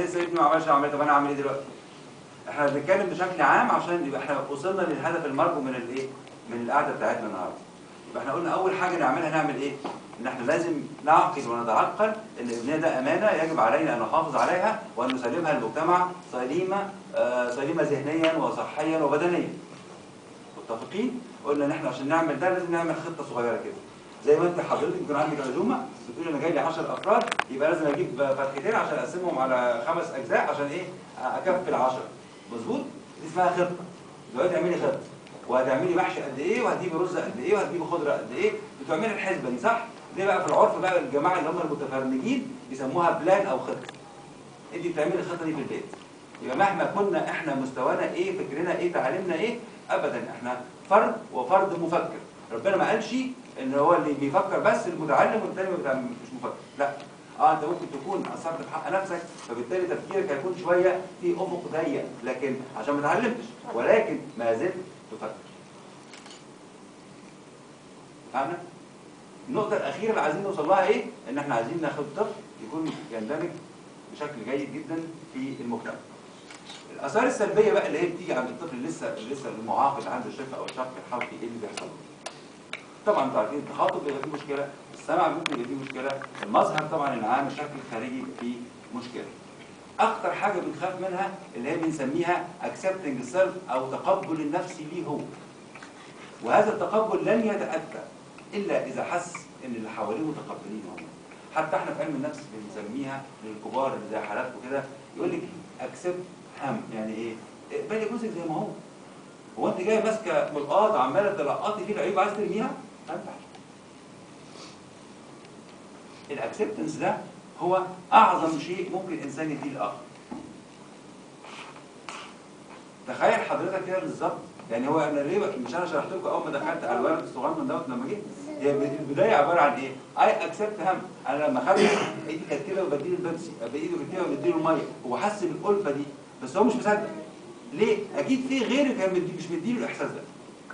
لسه ابني ما عملش عمليه طب انا اعمل ايه دلوقتي احنا بنتكلم بشكل عام عشان يبقى احنا وصلنا للهدف المرجو من الايه من القعده بتاعتنا النهارده يبقى احنا قلنا اول حاجه نعملها نعمل ايه ان احنا لازم نعقل ونتعقل ان ابننا ده امانه يجب علينا ان نحافظ عليها وان نسلمها للمجتمع سليمه آه سليمه ذهنيا وصحيا وبدنيا متفقين قلنا ان احنا عشان نعمل ده لازم نعمل خطه صغيره كده زي ما انت حضرتك يكون عندك عزومه بتقول انا جاي لي 10 افراد يبقى لازم اجيب فرختين عشان اقسمهم على خمس اجزاء عشان ايه اكفي ال 10 مظبوط دي اسمها خطه دلوقتي اعملي خطه وهتعملي محشي قد ايه وهتجيبي رز قد ايه وهتجيبي خضره قد ايه بتعملي الحسبه دي صح دي بقى في العرف بقى الجماعه اللي هم المتفرنجين بيسموها بلان او خطه انت بتعملي الخطه دي في البيت يبقى مهما كنا احنا مستوانا ايه فكرنا ايه تعليمنا ايه ابدا احنا فرد وفرد مفكر ربنا ما قالش ان هو اللي بيفكر بس المتعلم والتاني بتاع مش مفكر لا اه انت ممكن تكون اثرت في حق نفسك فبالتالي تفكيرك هيكون شويه في افق ضيق لكن عشان ما اتعلمتش ولكن ما زلت تفكر فاهمة؟ النقطة الأخيرة اللي عايزين نوصل لها إيه؟ إن إحنا عايزين ناخد طفل يكون يندمج بشكل جيد جدا في المجتمع. الآثار السلبية بقى اللي هي بتيجي عند الطفل اللي لسه اللي لسه المعاقد عنده الشفة أو الشق الحلقي إيه اللي بيحصل له؟ طبعا انتوا عارفين التخاطب بيبقى فيه مشكلة، السمع ممكن يبقى فيه مشكلة، المظهر طبعا العام الشكل الخارجي يبقى فيه مشكلة. أخطر حاجة بنخاف منها اللي هي بنسميها accepting self أو تقبل النفس ليه هو. وهذا التقبل لن يتأتى إلا إذا حس إن اللي حواليه متقبلين هم حتى احنا في علم النفس بنسميها للكبار اللي زي حالاتكم كده يقول لك اكسبت هم يعني ايه؟ اقبلي جوزك زي ما هو هو انت جاي ماسكه ملقاط عماله تلقطي فيه العيوب عايز ترميها؟ ما ينفعش الاكسبتنس ده هو اعظم شيء ممكن الانسان يديه للاخر تخيل حضرتك كده بالظبط يعني هو انا ليه مش انا شرحت لكم اول ما دخلت على الولد الصغنن دوت لما جه هي البدايه عباره عن ايه؟ اي اكسبت هم انا لما خدت ايدي كانت كده وبديله البيبسي بايده كانت كده وبديله الميه هو حس بالالفه دي بس هو مش مصدق ليه؟ اكيد في غيره كان مدي مش مديله الاحساس ده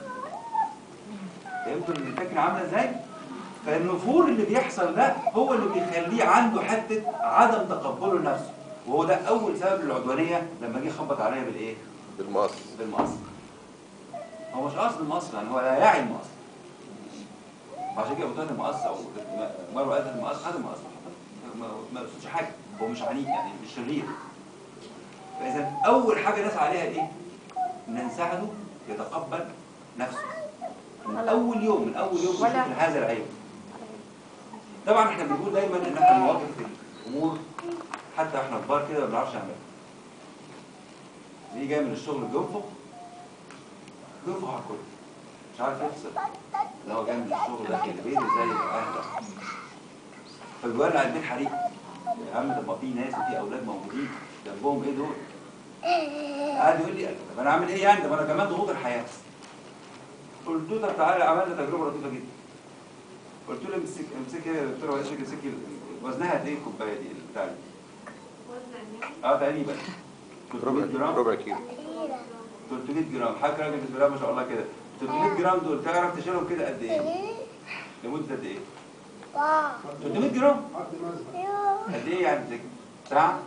فهمتوا الفكره عامله ازاي؟ فالنفور اللي بيحصل ده هو اللي بيخليه عنده حته عدم تقبله لنفسه وهو ده اول سبب للعدوانيه لما جه خبط عليا بالايه؟ بالمقص بالمقص هو مش قصد المقص يعني هو لا يعي المقص وعشان كده بتقول المقص او مره قالت المقص هذا المقص ما ما يقصدش حاجه هو مش عنيف يعني مش شرير فاذا اول حاجه نسعى عليها ايه؟ ان نساعده يتقبل نفسه من اول يوم من اول يوم ولا- يشوف هذا العيب طبعا احنا بنقول دايما ان احنا نواجه الامور حتى احنا كبار كده ما بنعرفش نعملها يجي جاي من الشغل بينفخ بينفخ على الكل مش عارف يفصل اللي هو جاي من الشغل داخل البيت ازاي يبقى اهدى فبيولع البيت حريق يا عم طب ما في ناس وفي اولاد موجودين جنبهم ايه دول؟ قعد يقول لي طب انا اعمل ايه يعني؟ طب انا كمان ضغوط الحياه قلت له طب تعالى عملنا تجربه لطيفه جدا قلت له امسك امسكي يا دكتوره ولا امسكي امسكي وزنها قد ايه الكوبايه دي بتاع دي؟ اه تقريبا 300 ربع جرام ربع كيلو 300 جرام حضرتك راجل بسم الله ما شاء الله كده 300 جرام دول تعرف تشيلهم كده قد ايه؟ لمده قد ايه؟ 300 جرام قد ايه يعني تك- ساعة؟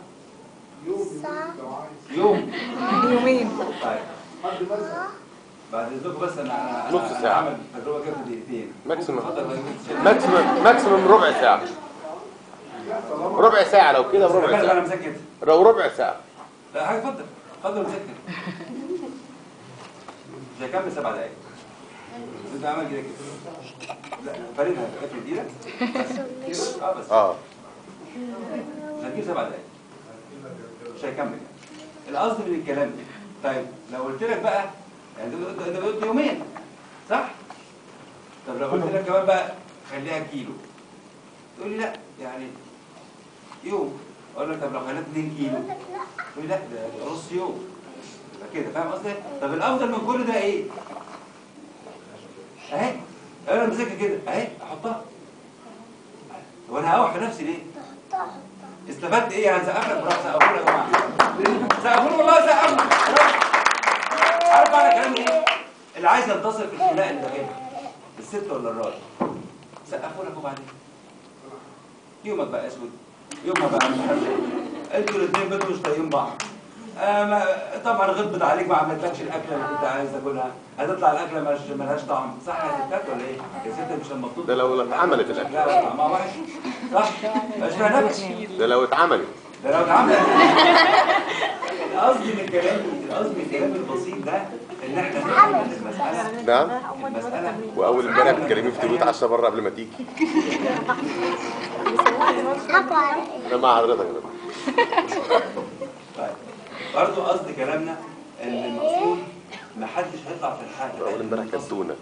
يوم يومين طيب بعد اذنكم بس انا انا أنا- نص أنا ساعة. هعمل تجربه كده في دقيقتين ماكسيمم. اتفضل يا دكتور. ماكسيمم ماكسيمم ربع ساعة ربع ساعة لو كده بربع انا ساعة مسكت لو ربع ساعة لا حاجه اتفضل اتفضل مسكت مش هيكمل سبع دقايق انت عمل كده كده لا فاردها افرد ايدك بس كده اه بس اه مش هتجيب سبع دقايق مش هيكمل يعني القصد من الكلام ده طيب لو قلت لك بقى يعني انت قلت- انت قلت يومين صح؟ طب لو قلت لك كمان بقى خليها كيلو تقول لي لا يعني يوم اقول لك طب لو خليت 2 كيلو تقول لي لا ده ده نص يوم يبقى كده فاهم قصدي؟ طب الافضل من كل ده ايه؟ اهي انا ماسكها كده اهي احطها طب انا هقوح في نفسي ليه؟ استفدت ايه يعني سقف لك براحه سقفوا يا جماعه سقفوا والله سقفوا عارف معنى كلام ايه؟ اللي عايز ينتصر في الخناقه اللي داخلها الست ولا الراجل سقفوا لك وبعدين يومك بقى اسود يومها بقى مش عارف ايه انتوا الاثنين بنتوا مش طايقين بعض آه ما طبعا غضبت عليك ما عملتلكش الاكله اللي كنت عايز تاكلها هتطلع الاكله مش ملهاش طعم صح يا ستات ولا ايه؟ يا ست مش لما ده بتطلع لو اتعملت الاكل لا لا طعمها وحش صح؟ مش فيها نفس ده لو اتعملت ده لو اتعمل القصد من الكلام القصد من الكلام البسيط ده ان احنا نفهم ان المساله نعم المساله واول امبارح بتكلميه في تلوت عشان بره قبل ما تيجي انا مع حضرتك يا دكتور. طيب برضه قصد كلامنا ان المقصود ما حدش هيطلع في الحاجه اول امبارح كانت تونه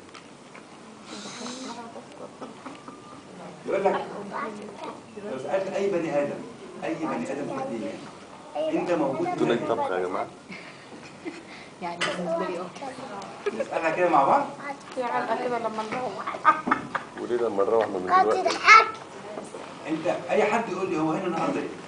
يقول لك لو سالت اي بني ادم اي بني ادم في الدنيا انت موجود تونه هنا طبخه يا جماعه يعني بالنسبه لي اه نسالها كده مع بعض يعني كده لما نروح وليه لما نروح من دلوقتي انت اي حد يقول لي هو هنا النهارده ايه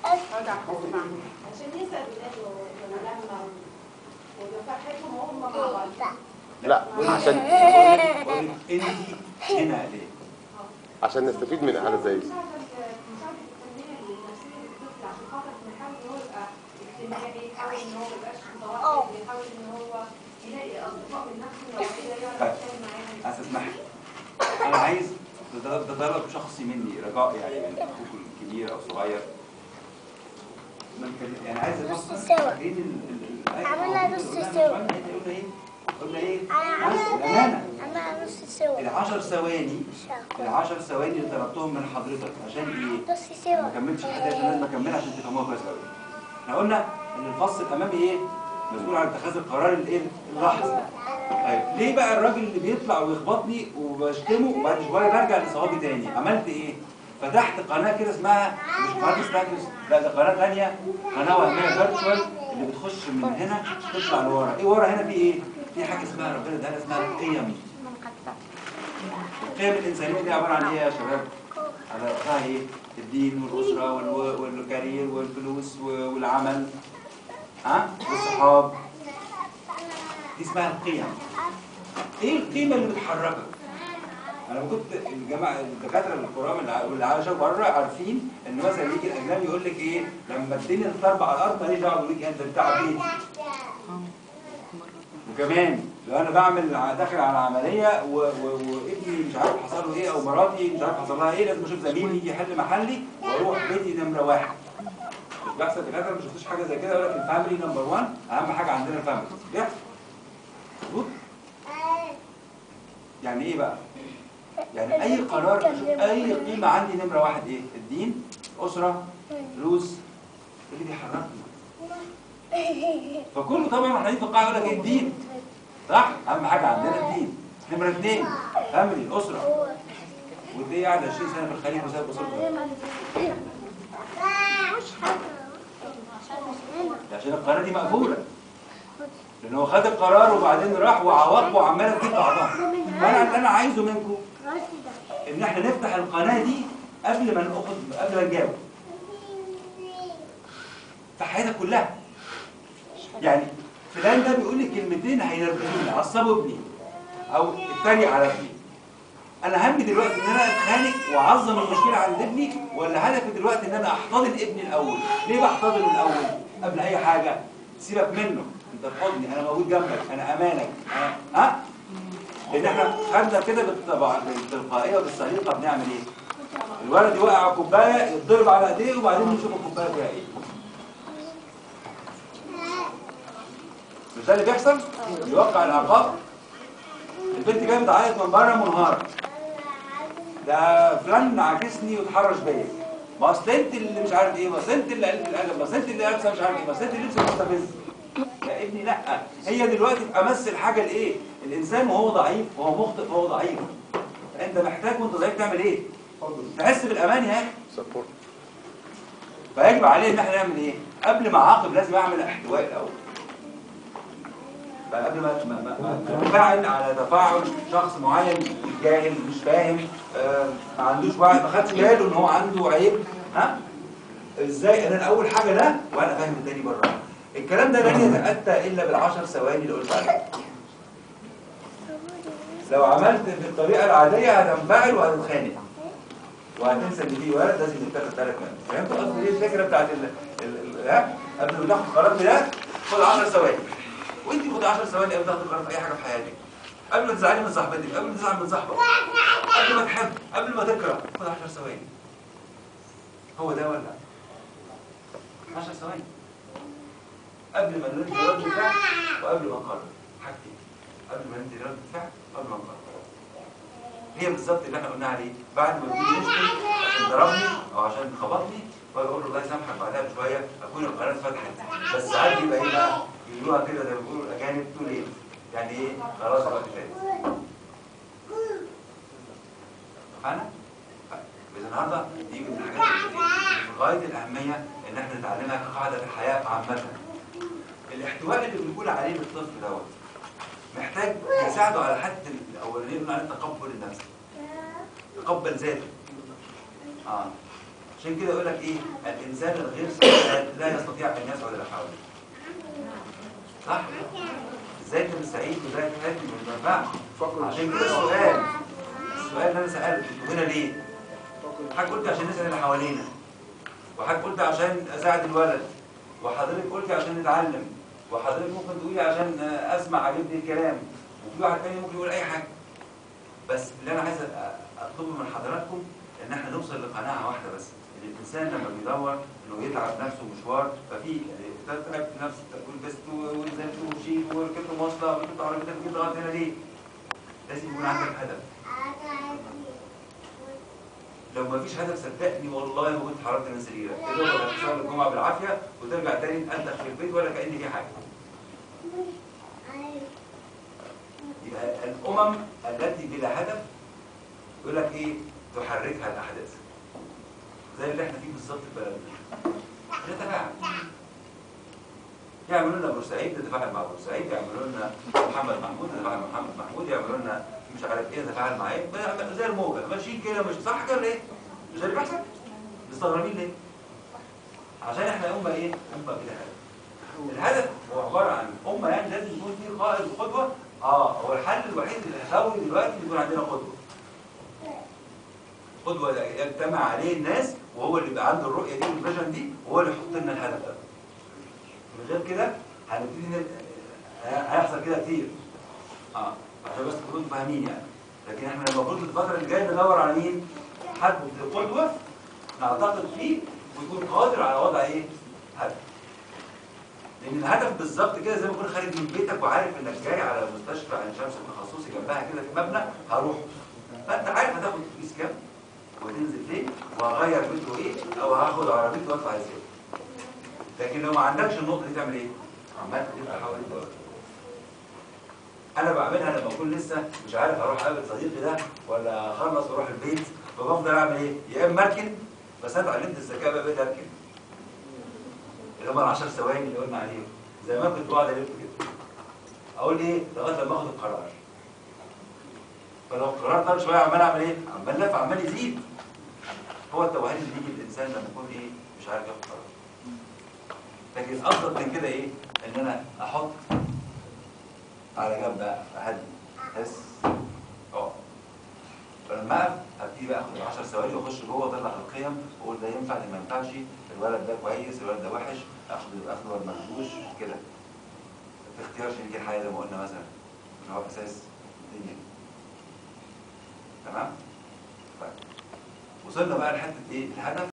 عشان يسأل ولاده ولما ويبقى فرحتهم وهم مع بعض لا عشان بقول لك انت هنا ليه عشان نستفيد من حاجه زي دي مساعدة التنمية النفسية للطفل عشان خاطر نحاول ان هو يبقى اجتماعي يحاول ان هو ما يبقاش متوحد يحاول ان هو يلاقي اصدقاء من نفسه وبعد كده يعرف يتكلم معاهم عايز اسمحي انا عايز ده ده طلب شخصي مني رجاء يعني من اخوك الكبير او صغير ما نتكلم- يعني عايز نص افكر سوا. فين ال- ال- الآية عملنا اللي نص قلنا سوا. من شوية؟ قلنا ايه قلنا ايه أنا بس عملت الامانه أنا نص سوا العشر ثواني العشر ثواني اللي طلبتهم من حضرتك عشان ايه نص سوا ما كملتش لحد عشان لازم اكملها عشان تفهموها كويس قوي احنا قلنا ان الفصل الامامي ايه مسؤول عن اتخاذ القرار الايه اللحظي طيب ليه بقى الراجل اللي بيطلع ويخبطني وبشتمه وبعد شويه برجع لصوابي تاني عملت ايه فتحت قناه كده اسمها مش قناه ستاكس لا ده قناه ثانيه قناه وهميه فيرتشوال اللي بتخش من هنا تطلع لورا ايه ورا هنا في ايه في حاجه اسمها ربنا ده اسمها القيم القيم الانسانيه دي عباره عن ايه يا شباب على رأسها ايه الدين والاسره والو- والكارير والفلوس و- والعمل ها والصحاب دي اسمها القيم ايه القيمه اللي بتحركك انا كنت الجماعه الدكاتره الكرام اللي ع- واللي عايشين بره عارفين ان مثلا يجي الاجنبي يقول لك ايه لما الدنيا تضرب على الارض ماليش دعوه بيك انت بتاع بيتي وكمان لو انا بعمل ع- داخل على عمليه و- و- وابني مش عارف حصل له ايه او مراتي مش عارف حصل لها ايه لازم اشوف زميلي يجي يحل محلي واروح بيتي نمره واحد مش بيحصل في الاخر ما شفتوش حاجه زي كده يقول لك الفاميلي نمبر 1 اهم حاجه عندنا الفاميلي بيحصل مظبوط يعني ايه بقى؟ يعني اي قرار اشوف اي قيمه عندي نمره واحد ايه؟ الدين، اسره، فلوس اللي بيحركني فكله طبعا احنا في القاعده يقول لك ايه الدين صح؟ اهم حاجه عندنا الدين نمره اثنين فاميلي الاسره ودي قاعد 20 سنه في الخليج وسايب اسرته عشان القناه دي مقفوله لان هو خد القرار وبعدين راح وعواقبه عماله تجيب بعضها فانا اللي انا عايزه منكم ان احنا نفتح القناه دي قبل ما ناخد قبل ما نجاوب في حياتك كلها يعني فلان ده بيقول لي كلمتين هينرفزوني عصبوا ابني او اتريق على ابني انا همي دلوقتي ان انا اتخانق واعظم المشكله عند ابني ولا هدفي دلوقتي ان انا احتضن ابني الاول ليه بحتضنه الاول قبل اي حاجه سيبك منه انت في حضني انا موجود جنبك انا امانك أنا ها لان احنا خدنا كده بالطبع بالتلقائيه وبالسليقه بنعمل ايه الولد يوقع على الكوبايه يتضرب على ايديه وبعدين نشوف الكوبايه فيها ايه مش ده اللي بيحصل يوقع العقاب البنت جايه بتعيط من بره منهاره ده فلان عاكسني واتحرش بيا ما اصل انت اللي مش عارف ايه ما اصل انت اللي قلت الادب ما اصل انت اللي لابسه مش عارف ايه ما اصل انت اللي لبسه مستفز يا ابني لا هي دلوقتي في امس الحاجه لايه الانسان وهو ضعيف وهو مخطئ وهو ضعيف انت محتاج وانت ضعيف تعمل ايه تحس بالامان يا اخي سبورت فيجب عليه ان احنا نعمل ايه قبل ما اعاقب لازم اعمل احتواء الاول فقبل ما ما ما- ما اتفاعل على تفاعل شخص معين جاهل مش فاهم آه، ما عندوش وعي ما خدش باله ان هو عنده عيب ها ازاي انا الاول حاجه ده وانا فاهم التاني بره الكلام ده لن يتاتى الا بالعشر ثواني اللي قلت عليها لو عملت بالطريقه العاديه هتنفعل وهتتخانق وهتنسى ان في ولد لازم يتاخد بالك منه فهمت قصدي ايه الفكره بتاعت ال ال- ال- ها قبل ما تاخد قرار في ده خد 10 ثواني وانت خد 10 ثواني قبل ما تاخد قرار في اي حاجه في حياتك قبل ما تزعلي من صاحبتك قبل ما تزعل من صاحبك قبل ما تحب قبل ما تكره خد 10 ثواني هو ده ولا 10 ثواني قبل ما ندي رد فعل وقبل ما نقرر حاجتين قبل ما ندي رد فعل وقبل ما نقرر هي بالظبط اللي احنا قلنا عليه بعد ما بيجي يشتم عشان ضربني او عشان خبطني واجي اقول له الله يسامحك بعدها بشويه اكون القناه اتفتحت بس ساعات بيبقى ايه بقى يقولوها كده زي ما بيقولوا الاجانب تو ليت يعني ايه خلاص الوقت فات انا إذا النهارده دي من الحاجات اللي في غايه الاهميه ان احنا نتعلمها كقاعده في الحياه عامه. الاحتواء اللي بنقول عليه للطفل دوت محتاج يساعده على حد الاولانيه بنقول عليه تقبل النفس. تقبل ذاته. اه عشان كده يقول لك ايه؟ الانسان الغير سعيد لا يستطيع ان يسعد الى حوله. صح؟ ازاي تبقى سعيد وازاي تحب ما ينفعش. عشان كده السؤال السؤال اللي انا سالته انتوا هنا ليه؟ حضرتك قلت عشان نسال اللي حوالينا وحضرتك قلت عشان اساعد الولد وحضرتك قلت عشان نتعلم وحضرتك ممكن تقولي عشان اسمع عجبني الكلام وفي واحد تاني ممكن يقول اي حاجه بس اللي انا عايز أ- اطلبه من حضراتكم ان احنا نوصل لقناعه واحده بس ان الانسان لما بيدور انه يتعب نفسه مشوار ففي تعبت نفسك ولبست ونزلت ومشيت وركبت مواصله وركبت عربيتك وجيت لغايه هنا ليه؟ لازم يكون عندك هدف لو ما فيش هدف صدقني والله ما كنت اتحركت من سريرك يا دوبك هتصلي الجمعه بالعافيه وترجع تاني انت في البيت ولا كان في حاجه يبقى الامم التي بلا هدف يقول لك ايه تحركها الاحداث زي اللي احنا فيه بالظبط في بلدنا نتفاعل يعملوا لنا بورسعيد نتفاعل مع بورسعيد يعملوا لنا محمد محمود نتفاعل مع محمد محمود يعملوا لنا مش عارف ايه نتفاعل مع ايه بنعمل زي الموجه ماشيين كده مش صح كده ليه؟ مش ده اللي بيحصل؟ مستغربين ليه؟ عشان احنا امه ايه؟ امه بلا هدف الهدف هو عباره عن امه يعني لازم يكون في قائد وقدوه اه هو الحل الوحيد اللي هيساوي دلوقتي إن يكون عندنا قدوه قدوه ده يجتمع عليه الناس وهو اللي يبقى عنده الرؤيه دي والفيجن دي وهو اللي يحط لنا الهدف ده من غير كده هنبتدي ن- هيحصل كده كتير اه عشان بس تكونوا فاهمين يعني لكن احنا المفروض الفتره اللي جايه ندور على مين؟ حد قدوه نعتقد فيه ويكون قادر على وضع ايه؟ هدف لان الهدف بالظبط كده زي ما تكون خارج من بيتك وعارف انك جاي على مستشفى عين شمس التخصصي جنبها كده في مبنى هروح فانت عارف هتاخد فلوس كام وتنزل فين وهغير بيته ايه او هاخد عربيتي وادفع ازاي لكن لو ما عندكش النقطه دي تعمل ايه؟ عمال تلف حوالين دول انا بعملها لما اكون لسه مش عارف اروح اقابل صديقي ده ولا اخلص واروح البيت فبفضل اعمل ايه؟ يا اما اركن بس انا اتعلمت الذكاء بقى بقيت اركن اللي هم ال 10 ثواني اللي قلنا عليهم زمان كنت بقعد الف كده اقول ايه؟ لغايه لما اخد القرار فلو القرار طال شويه عمال اعمل ايه؟ عمال لف عمال يزيد هو التوهان اللي بيجي الانسان لما يكون ايه؟ مش عارف ياخد قرار لكن الافضل من كده ايه؟ ان انا احط على جنب بقى اهدي احس اه فلما اقف هبتدي بقى اخد 10 ثواني واخش جوه اطلع القيم واقول ده ينفع ده ما ينفعش الولد ده كويس الولد ده وحش اخد اخده ولا ما اخدوش كده في اختيار شريك الحياه زي ما قلنا مثلا اللي هو اساس الدنيا تمام؟ طيب وصلنا بقى لحته ايه؟ الهدف